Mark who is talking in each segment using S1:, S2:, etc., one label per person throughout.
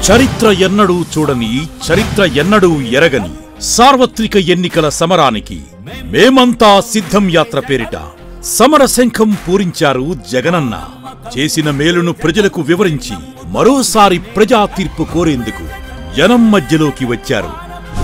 S1: చరిత్ర ఎన్నడూ చూడని చరిత్ర ఎన్నడూ ఎరగని సార్వత్రిక ఎన్నికల సమరానికి మేమంతా సిద్ధం యాత్ర పేరిట సమర శంఖం పూరించారు జగనన్న చేసిన మేలును ప్రజలకు వివరించి మరోసారి ప్రజా తీర్పు కోరేందుకు జనం మధ్యలోకి వచ్చారు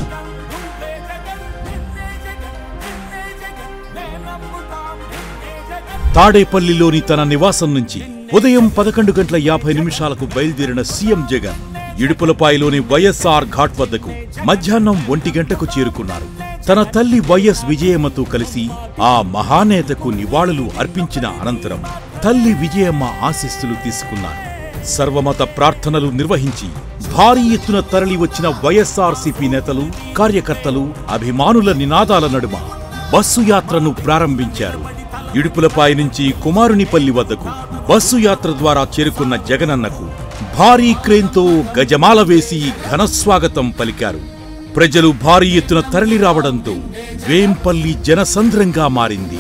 S1: తాడేపల్లిలోని తన నివాసం నుంచి ఉదయం పదకొండు గంటల యాభై నిమిషాలకు బయలుదేరిన సీఎం జగన్ ఇడుపులపాయలోని వైఎస్ఆర్ ఘాట్ వద్దకు మధ్యాహ్నం ఒంటి గంటకు చేరుకున్నారు తన తల్లి వైఎస్ విజయమ్మతో కలిసి ఆ మహానేతకు నివాళులు అర్పించిన అనంతరం తల్లి విజయమ్మ ఆశీస్సులు తీసుకున్నారు సర్వమత ప్రార్థనలు నిర్వహించి భారీ ఎత్తున తరలి వచ్చిన వైఎస్ఆర్సీపీ నేతలు కార్యకర్తలు అభిమానుల నినాదాల నడుమ బస్సు యాత్రను ప్రారంభించారు ఇడుపులపాయ నుంచి కుమారునిపల్లి వద్దకు బస్సు యాత్ర ద్వారా చేరుకున్న జగనన్నకు భారీ క్రేన్తో గజమాల వేసి ఘనస్వాగతం పలికారు ప్రజలు భారీ ఎత్తున తరలి రావడంతో వేంపల్లి జనసంద్రంగా మారింది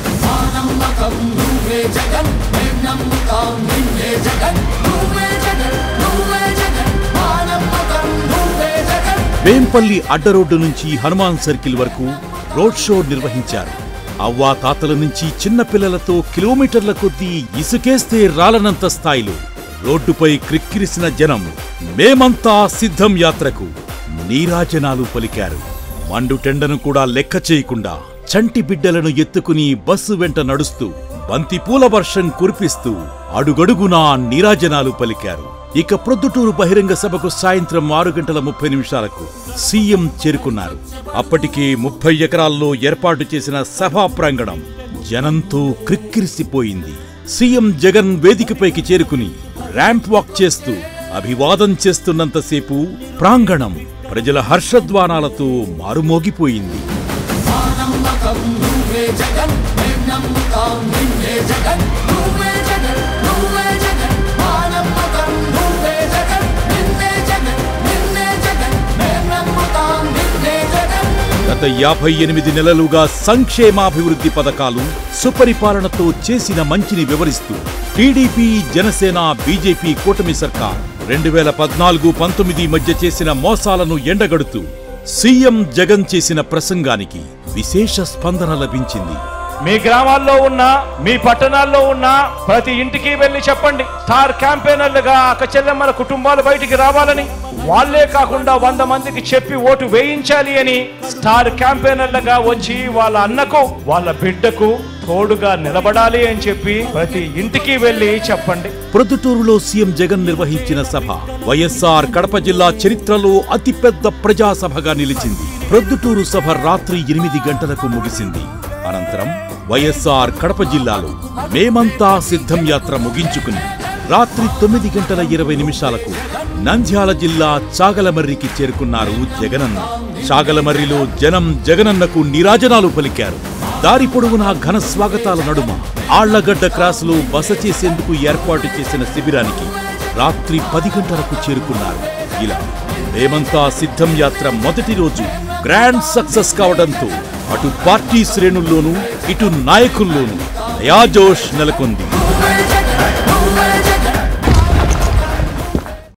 S2: నమ్మకం నువ్వే జగన్ మేం నమ్ముతాం నిన్నే జగన్ నువ్వే జగన్ నువ్వే జగన్ మా నమ్మకం నువ్వే జగన్
S1: వేంపల్లి అడ్డరోడ్డు నుంచి హనుమాన్ సర్కిల్ వరకు రోడ్ షో నిర్వహించారు అవ్వా తాతల నుంచి చిన్న పిల్లలతో కిలోమీటర్ల కొద్దీ ఇసుకేస్తే రాలనంత స్థాయిలో రోడ్డుపై క్రిక్కిరిసిన జనం మేమంతా సిద్ధం యాత్రకు నీరాజనాలు పలికారు మండుటెండను కూడా లెక్క చేయకుండా చంటి బిడ్డలను ఎత్తుకుని బస్సు వెంట నడుస్తూ బంతిపూల వర్షం కురిపిస్తూ అడుగడుగునా నీరాజనాలు పలికారు ఇక ప్రొద్దుటూరు బహిరంగ సభకు సాయంత్రం ఆరు గంటల ముప్పై నిమిషాలకు సీఎం చేరుకున్నారు అప్పటికే ముప్పై ఎకరాల్లో ఏర్పాటు చేసిన సభా ప్రాంగణం జనంతో క్రిక్కిరిసిపోయింది సీఎం జగన్ వేదికపైకి చేరుకుని ర్యాంప్ వాక్ చేస్తూ అభివాదం చేస్తున్నంతసేపు ప్రాంగణం ప్రజల హర్షధ్వానాలతో మారుమోగిపోయింది
S2: మా నమ్మకం నువ్వే జగన్ మేం నమ్ముతాం నిన్నే జగన్ నువ్వే జగన్ నువ్వే జగన్ మా నమ్మకం నువ్వే జగన్ నిన్నే జగన్ నిన్నే జగన్ మేం నమ్ముతాం నిన్నే జగన్
S1: గత యాభై ఎనిమిది నెలలుగా సంక్షేమాభివృద్ధి పథకాలు సుపరిపాలనతో చేసిన మంచిని వివరిస్తూ టీడీపీ జనసేన బీజేపీ కూటమి సర్కార్ రెండు వేల పద్నాలుగు పంతొమ్మిది మధ్య చేసిన మోసాలను ఎండగడుతూ సీఎం జగన్ చేసిన ప్రసంగానికి విశేష స్పందన లభించింది
S3: మీ గ్రామాల్లో ఉన్న మీ పట్టణాల్లో ఉన్న ప్రతి ఇంటికి వెళ్ళి చెప్పండి స్టార్ క్యాంపెయినర్లుగా అక్క చెల్లెమ్మల కుటుంబాలు బయటికి రావాలని వాళ్ళే కాకుండా వంద మందికి చెప్పి ఓటు వేయించాలి అని స్టార్ క్యాంపెయినర్లుగా వచ్చి వాళ్ళ అన్నకు వాళ్ళ బిడ్డకు తోడుగా నిలబడాలి అని చెప్పి ప్రతి ఇంటికి వెళ్ళి చెప్పండి
S1: ప్రొద్దుటూరులో సీఎం జగన్ నిర్వహించిన సభ వైఎస్ఆర్ కడప జిల్లా చరిత్రలో అతిపెద్ద ప్రజాసభగా నిలిచింది ప్రొద్దుటూరు సభ రాత్రి ఎనిమిది గంటలకు ముగిసింది అనంతరం వైఎస్ఆర్ కడప జిల్లాలో మేమంతా సిద్ధం యాత్ర ముగించుకుని రాత్రి తొమ్మిది గంటల ఇరవై నిమిషాలకు నంద్యాల జిల్లా చాగలమర్రికి చేరుకున్నారు జగనన్న చాగలమర్రిలో జనం జగనన్నకు నీరాజనాలు పలికారు దారి పొడవునా ఘన స్వాగతాల నడుమ ఆళ్లగడ్డ క్రాసులో బస చేసేందుకు ఏర్పాటు చేసిన శిబిరానికి రాత్రి పది గంటలకు చేరుకున్నారు ఇలా మేమంతా సిద్ధం యాత్ర మొదటి రోజు గ్రాండ్ సక్సెస్ కావడంతో అటు పార్టీ శ్రేణుల్లోనూ ఇటు నాయకుల్లోనూ నయాజోష్ నెలకొంది